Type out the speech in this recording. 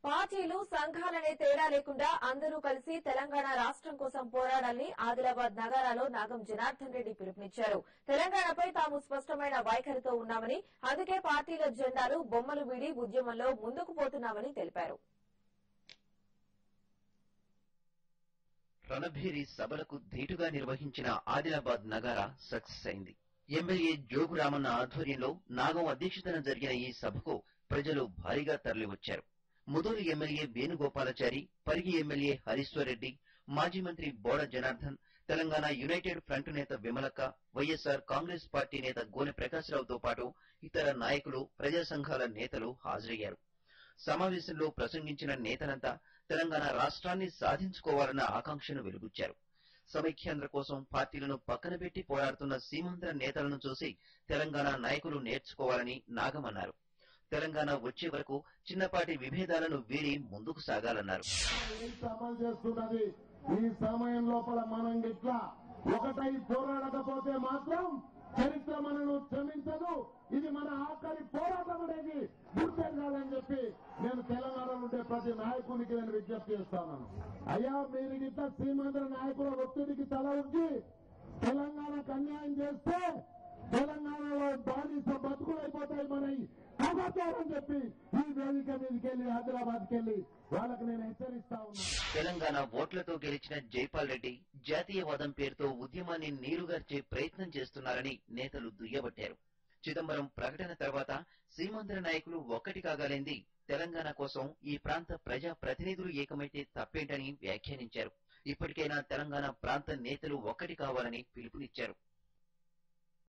పార్టీలు సంఘాలనే తేడా లేకుండా అందరూ కలిసి తెలంగాణ రాష్ట్రం కోసం పోరాడాలని ఆదిలాబాద్ నగరాలో నాగం జనార్దన్ రెడ్డి పిలుపునిచ్చారు తెలంగాణపై తాము స్పష్టమైన వైఖరితో ఉన్నామని అందుకే పార్టీల జెండాలు బొమ్మలు వీడి ఉద్యమంలో ముందుకు పోతున్నామని తెలిపారు రణభేరి సభలకు ధీటుగా నిర్వహించిన ఆదిలాబాద్ నగార సక్సెస్ అయింది ఎమ్మెల్యే జోగు రామన్న ఆధ్వర్యంలో నాగం అధ్యక్షతన జరిగిన ఈ సభకు ప్రజలు భారీగా తరలివచ్చారు ముదూరు ఎమ్మెల్యే వేణుగోపాలాచారి పరిగి ఎమ్మెల్యే హరీశ్వర్ రెడ్డి మాజీ మంత్రి బోడ జనార్దన్ తెలంగాణ యునైటెడ్ ఫ్రంట్ నేత విమలక్క వైఎస్ఆర్ కాంగ్రెస్ పార్టీ నేత గోనె ప్రకాశ్రావుతో పాటు ఇతర నాయకులు ప్రజా సంఘాల నేతలు హాజరయ్యారు సమావేశంలో ప్రసంగించిన నేతలంతా తెలంగాణ రాష్ట్రాన్ని సాధించుకోవాలన్న ఆకాంక్షను వెలుబుచ్చారు సమైఖ్యాంధ్ర కోసం పార్టీలను పక్కన పెట్టి పోరాడుతున్న సీమాంధ్ర నేతలను చూసి తెలంగాణ నాయకులు నేర్చుకోవాలని నాగమన్నారు తెలంగాణ వచ్చే వరకు చిన్నపాటి విభేదాలను వీడి ముందుకు సాగాలన్నారు ఎంత అమలు చేస్తున్నది ఈ సమయం లోపల మనం ఇట్లా ఒకటై పోరాడకపోతే మాత్రం చరిత్ర మనను క్షమించదు ఇది మన ఆఖరి పోరాటం అనేది గుర్తెరగాలని చెప్పి నేను తెలంగాణలో ఉండే ప్రతి నాయకునికి నేను విజ్ఞప్తి చేస్తాను అయ్యా మీరు గిట్ల సీమాంధ్ర నాయకుల ఒత్తిడికి తల ఉంచి తెలంగాణకు అన్యాయం చేస్తే తెలంగాణలో బానిస బతుకులైపోతాయి మనవి కాపాడాలని చెప్పి ఈ వేదిక మీదకి వెళ్ళి హైదరాబాద్కి వెళ్ళి వాళ్ళకి నేను హెచ్చరిస్తా ఉన్నాను తెలంగాణ ఓట్లతో గెలిచిన జైపాల్ రెడ్డి జాతీయవాదం పేరుతో ఉద్యమాన్ని నీరుగార్చే ప్రయత్నం చేస్తున్నారని నేతలు దుయ్యబట్టారు చిదంబరం ప్రకటన తర్వాత సీమాంధ్ర నాయకులు ఒక్కటి కాగలేంది తెలంగాణ కోసం ఈ ప్రాంత ప్రజా ప్రతినిధులు ఏకమైతే తప్పేంటని వ్యాఖ్యానించారు ఇప్పటికైనా తెలంగాణ ప్రాంత నేతలు ఒక్కటి కావాలని పిలుపునిచ్చారు